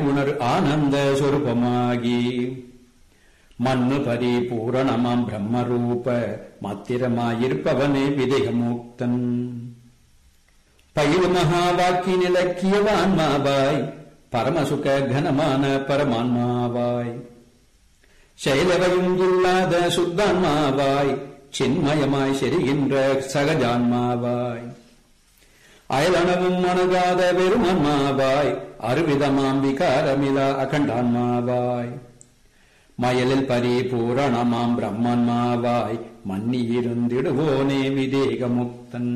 அறிவுணர் ஆனந்த சொரூபமாகி மண்ணு பரிபூரணமாம் பிரம்மரூப மாத்திரமாயிருப்பவனே விதேகமுக்தன் பயிர் மகா வாக்கின் இலக்கியவான்மாவாய் பரமசுக கனமான பரமான்மாவாய் செயலவையும் இல்லாத சுத்தான்மாவாய் சின்மயமாய் செரிகின்ற சகஜான்மாவாய் அயலனவும் அணுகாத வெறுமன்மாவாய் அருவிதமாம் விகாரமிலா அகண்டான்மாவாய் மயலில் பரிபூரணமாம் பிரம்மன்மாவாய் மன்னியிருந்திடுவோனே விதேகமுக்தன்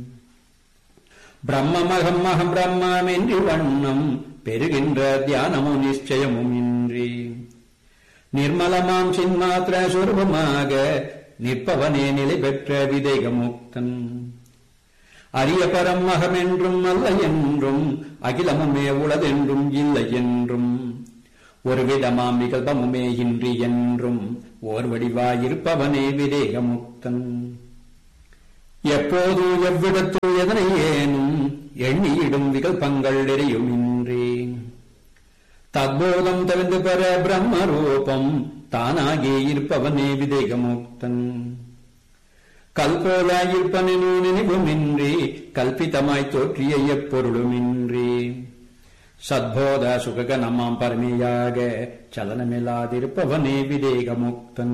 பிரம்மமகம் அகம் பிரம்மம் என்று வண்ணம் பெறுகின்ற தியானமும் நிச்சயமும் இன்றி நிர்மலமாம் சின்மாத்திர சுரூபமாக நிற்பவனே நிலை பெற்ற விதேகமுக்தன் அரிய பரம் அகமென்றும் அல்ல என்றும் அகிலமுமே உளதென்றும் இல்லை என்றும் ஒரு விதமாம் விகல்பமுமே இன்றி என்றும் ஓர் வடிவாயிருப்பவனே விதேகமுக்தன் எப்போது எவ்விடத்து எதனை ஏனும் எண்ணியிடும் விகல்பங்கள் எரியுமின்றி தத்போதம் தவிர்ந்து பெற பிரம்மரூபம் தானாகி இருப்பவனே விதேகமுக்தன் கல்போலாயிருப்பனு நினைவுமின்றி கல்பிதமாய் தோற்றிய எப்பொருளுமின்றி சத்போத சுககனமாம் பரமையாக சலனமில்லாதிருப்பவனே விதேகமுக்தன்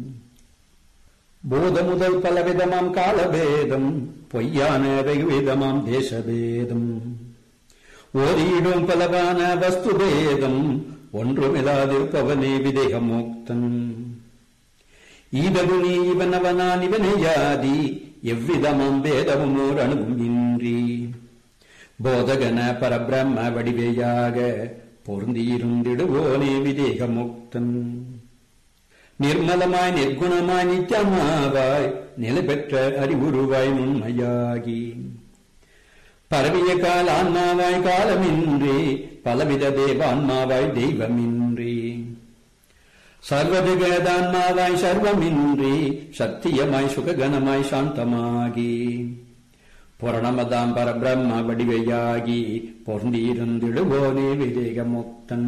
போத முதல் பலவிதமாம் காலபேதம் பொய்யான வெகுவிதமாம் தேசபேதம் ஓதியிடும் பலவான வஸ்துபேதம் ஒன்றுமில்லாதிருப்பவனே விதேகமுக்தன் ஈதகு நீ இவனவனான் இவனை யாதி எவ்விதமாம் பேதமும் ஓர் அணுவும் இன்றி போதகன பரபிரம்ம வடிவேயாக பொருந்தியிருந்திடுவோனே விதேகமுக்தன் நிர்மலமாய் நிர்குணமாய் நித்தியமாவாய் நிலை பெற்ற அறிவுருவாய் உண்மையாகி பரவிய கால ஆன்மாவாய் காலமின்றி பலவித தேவான்மாவாய் தெய்வமின்றி சர்வஜகதான்மாவாய் சர்வமின்றி சத்தியமாய் சுககனமாய் சாந்தமாகி புரணமதாம் பரபிரம்ம வடிவையாகி பொருந்தியிருந்திடுவோனே விவேகமுக்தன்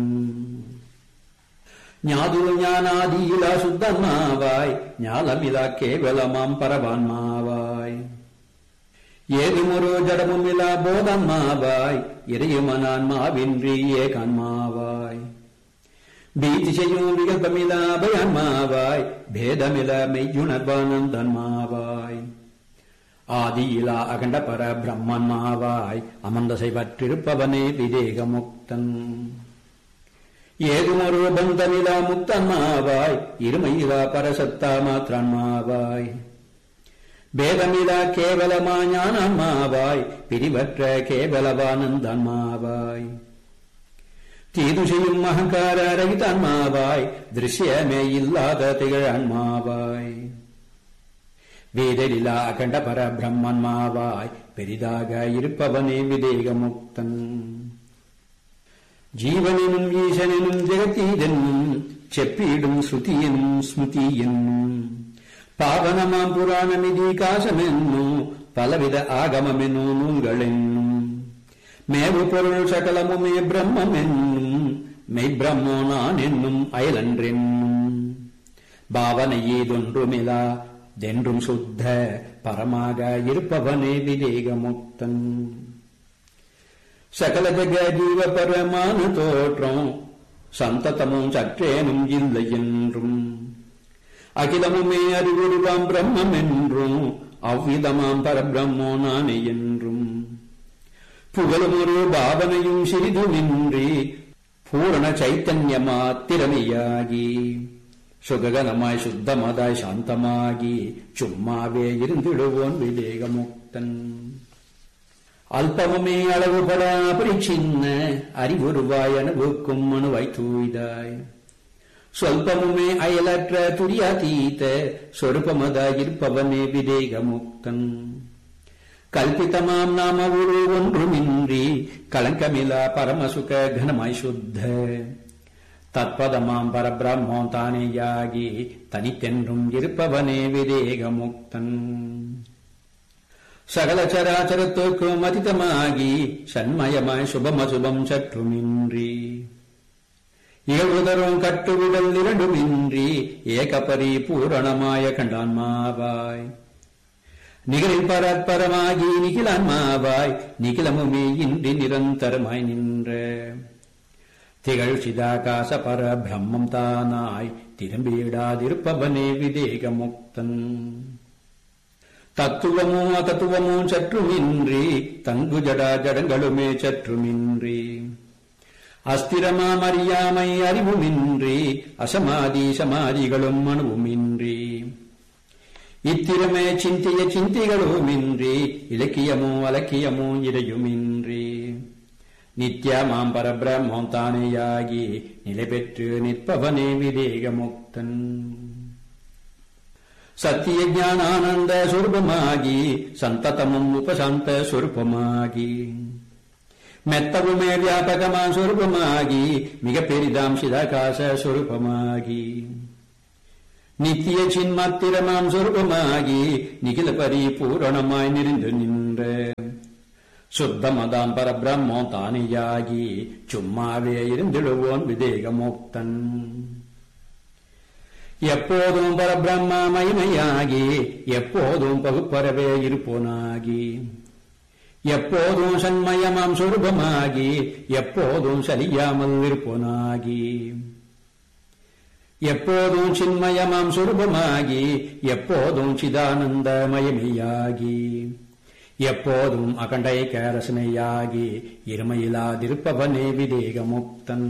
ஞாதுல ஞானாதியிலா சுத்தன்மாவாய் ஞாலமிலா கேவலமாம் பரவான்மாவாய் ஏதுமொரு ஜடமுமிலா போதன்மாவாய் இறையுமனான்மாவின்றி ஏகான்மாவாய் பீதி செய்யும் விகல்பமிலா அபயன்மாவாய் பேதமில மெய்யுணர்வானந்தன்மாவாய் ஆதியிலா அகண்ட பர பிரம்மன்மாவாய் அமர்ந்தசை பற்றிருப்பவனே விதேகமுக்தன் ஏதுமொரு பந்தமிலா முக்தன்மாவாய் இருமையிலா பரசத்தா மாத்திரன்மாவாய் பேதமிலா கேவலமா ஞானமாவாய் பிரிவற்ற கேவலவானந்தன்மாவாய் தீது செய்யும் அகங்கார ரகிதன்மாவாய் திருஷ்யமே இல்லாத திகழன்மாவாய் வேதலிலா அகண்ட பர பிரம்மன்மாவாய் பெரிதாக இருப்பவனே விதேகமுக்தன் ஜீவனினும் ஈசனினும் ஜெகத்தீதென்னும் செப்பீடும் ஸ்ருதியெனும் ஸ்மிருதி என்னும் பாவனமாம் புராணமிதி காசமென்னும் பலவித ஆகமமென்னோ நூல்களென்னும் மேவு பொருள் சகலமுமே பிரம்மம் என்னும் மெய் பிரம்மோ நான் என்னும் அயலன்றென்னும் பாவனை ஏதொன்றுமிலா தென்றும் சுத்த பரமாக இருப்பவனே விவேகமுக்தன் சகல ஜக ஜீவ பரமான தோற்றம் சந்ததமும் சற்றேனும் இல்லை என்றும் அகிலமுமே அறிவுருவாம் பிரம்மம் என்றும் அவ்விதமாம் பரபிரம்மோ நானே என்றும் புகழும் ஒரு பாவனையும் சிறிதுமின்றி பூரண சைத்தன்யமா திறமையாகி சுககனமாய் சுத்தமதாய் சாந்தமாகி சும்மாவே இருந்திடுவோன் விவேகமுக்தன் அல்பமுமே அளவுபட அபரிச்சின்ன அறிவுருவாய் அனுபவிக்கும் அணுவாய் தூய்தாய் சொல்பமுமே அயலற்ற துரியாதீத சொருபமதாயிருப்பவனே விதேகமுக்தன் கல்பிதமாம் நாம ஒரு ஒன்றுமின்றி களங்கமிலா பரமசுக கனமாய் சுத்த தத்பதமாம் பரபிரம்மோ தானேயாகி தனித்தென்றும் இருப்பவனே விதேகமுக்தன் சகல சராச்சரத்துக்கும் அதிதமாகி சண்மயமாய் சுபமசுபம் சற்றுமின்றி இகழ்வுதரும் கட்டுவிடல் இரண்டுமின்றி ஏகபரி பூரணமாய கண்டான்மாவாய் நிகழில் பரத்பரமாகி நிகிலான்மாவாய் நிகிலமுமே இன்றி நிரந்தரமாய் நின்ற திகழ் சிதாகாச பர பிரம்மம் தானாய் திரும்பிடாதிருப்பவனே விதேக முக்தன் தத்துவமோ அதத்துவமோ சற்றுமின்றி தங்கு ஜடா ஜடங்களுமே சற்றுமின்றி அஸ்திரமாம் அறியாமை அறிவுமின்றி அசமாதி சமாதிகளும் அணுவுமின்றி இத்திரமே சிந்திய சிந்திகளுமின்றி இலக்கியமோ அலக்கியமோ இடையுமின்றி நித்யமாம் பரபிரம்மம் தானேயாகி நிலை பெற்று நிற்பவனே விதேக முக்தன் சத்திய ஞானானந்த சுரூபமாகி சந்ததமும் உபசாந்த சுரூபமாகி மெத்தவுமே வியாபகமா சுரூபமாகி மிக பெரிதாம் சிதாகாச சுரூபமாகி நித்திய சின்மாத்திரமாம் சுரூபமாகி நிகில பரிபூரணமாய் நிறைந்து நின்ற சுத்தமதாம் பரபிரம்மோ தானியாகி சும்மாவே இருந்திடுவோன் விதேக முக்தன் எப்போதும் பரபிரம்ம மகிமையாகி எப்போதும் பகுப்பறவே இருப்போனாகி எப்போதும் சண்மயமாம் சொரூபமாகி எப்போதும் சலியாமல் இருப்போனாகி எப்போதும் சின்மயமாம் சொரூபமாகி எப்போதும் சிதானந்த மயமையாகி எப்போதும் அகண்டை கேரசனையாகி இருமையிலாதிருப்பவனே விதேக முக்தன்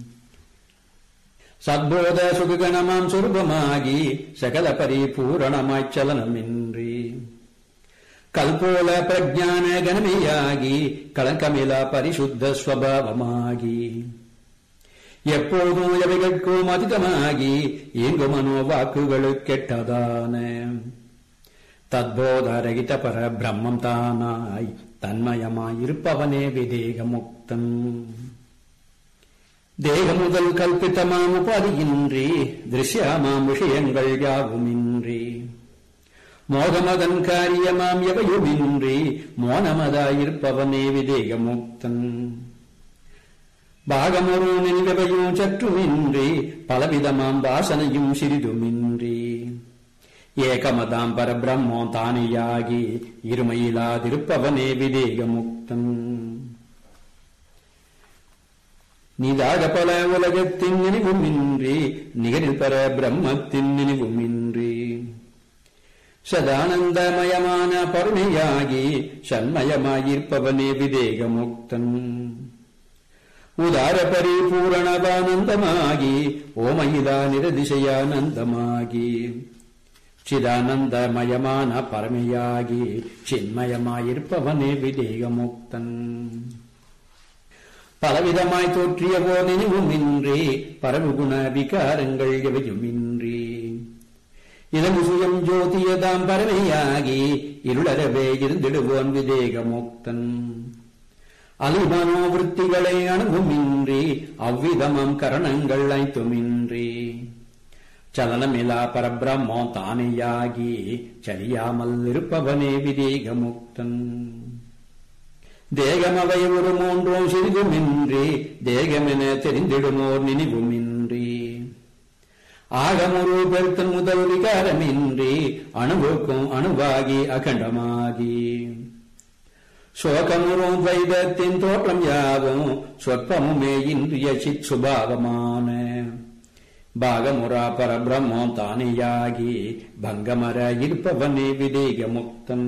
சத்போத சுககணமாம் சொரூபமாகி சகல பரிபூரணமாய்ச் சலனமின்றி கல்போல பிரஜான கணமையாகி களங்கமிலா பரிசுத்த ஸ்வபாவமாகி எப்போதும் எவைகட்கும் அதிகமாகி எங்கு மனோ வாக்குகளுக்கெட்டதான தத்போதரகித பர பிரம்மம் தானாய் தன்மயமாயிருப்பவனே விதேக முக்தன் தேக முதல் கல்பித்தமாம் உபாதியின்றி திருஷ்யமாம் விஷயங்கள் யாவுமின்றி மோகமதன் காரியமாம் எவையுமின்றி மோனமதாயிருப்பவனே விதேக முக்தன் பாகமொரு நினைவையும் சற்றுமின்றி பலவிதமாம் வாசனையும் சிறிதுமின்றி ஏகமதாம் பரபிரம்மோ தானியாகி இருமையிலாதிருப்பவனே விதேக முக்தன் நீதாக பல உலகத்தின் நினைவுமின்றி நிகரில் பர பிரம்மத்தின் நினைவுமின்றி சதானந்தமயமான பருணையாகி சண்மயமாயிருப்பவனே விதேக முக்தன் உதார பரிபூரணவானந்தமாகி ஓமயிலா நிரதிசயானந்தமாகி சிதானந்தமயமான பரமையாகி சின்மயமாயிருப்பவனே விதேக முக்தன் பலவிதமாய் தோற்றிய போதெனிவுமின்றி பரவுகுண விகாரங்கள் எவையுமின்றி இளம் சுயம் ஜோதியதாம் பறவையாகி இருளரவே இருந்திடுவோன் விதேக முக்தன் அலிமனோவிருத்திகளை அணுகுமின்றி அவ்விதமம் கரணங்கள் ஐத்துமின்றி சலனமிலா பரபிரம்மோ தானேயாகி சரியாமல் இருப்பவனே விதேக முக்தன் தேகமவை ஒரு மூன்றும் சிறிதுமின்றி தேகமென தெரிந்திடுமோர் நினைவுமின்றி ஆகமொரு பெருத்தன் முதல் விகாரமின்றி அணுவுக்கும் அணுவாகி அகண்டமாகி சோகமுறும் வைதத்தின் தோற்றம் யாவும் சொற்பமுமே இன்றிய சித் சுபாவமான பாகமுரா பரபிரம்மம் தானியாகி பங்கமர இருப்பவனே விதேக முக்தன்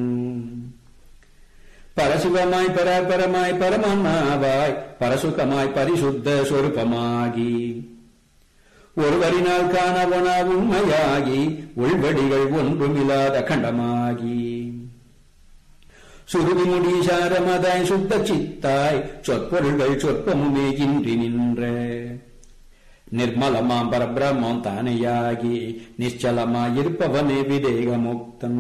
பரசிவமாய் பராபரமாய் பரமான்மாவாய் பரசுகமாய் பரிசுத்த சொருபமாகி ஒருவரினால் காணவனா உண்மையாகி உள்வடிகள் ஒன்றுமில்லாத கண்டமாகி சுருதி முடி சாரமதாய் சுத்த சித்தாய் சொற்பொருள்கள் சொற்பமுமே இன்றி நின்ற நிர்மலமாம் பரபிரம்மம் தானையாகி நிச்சலமாயிருப்பவனே விதேக முக்தன்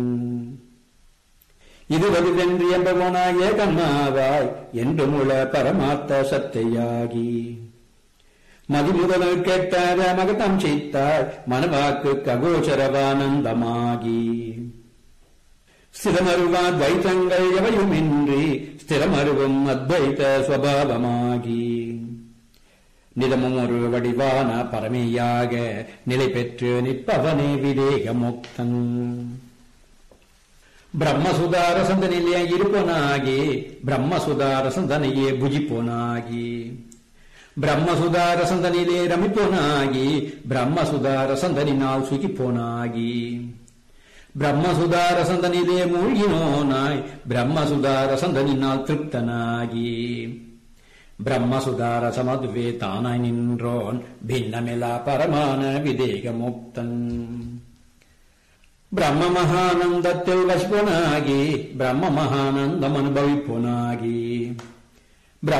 இதுவது வென்று என்பவனாய கண்ணாவாய் என்று முழ பரமார்த்த சத்தையாகி மதிமுதல் கேட்டார மகதம் செய்தாள் மனவாக்கு ககோச்சரவானந்தமாகி ஸ்திரமருவா துவைத்தங்கள் எவையுமின்றி ஸ்திரமருவும் அத்வைத சுவாவமாகி நிதமும் ஒரு வடிவான பரமையாக நிலை பெற்று நிற்பவனே விதேக முக்தன் பிரம்மசுதார சந்தனிலே இருப்பனாகி பிரம்மசுதார சந்தனையே புஜிப்போனாகி பிரம்மசுதார சந்தனிலே ரமிப்போனாகி பிரம்மசுதார சந்தனினால் சுகிப்போனாகி பிரம்மசுதார சந்தனிலே மூழ்கினோனாய் பிரம்மசுதார சந்தனினால் திருப்தனாகி பிரம்மசுதார சமதுவே தானாய் நின்றோன் பின்னமிலா பரமான விதேக முக்தன் பிரம்ம மகானந்தத்தில் வசிப்போனாகி பிரம்ம மகானந்தம் அனுபவிப்போனாகி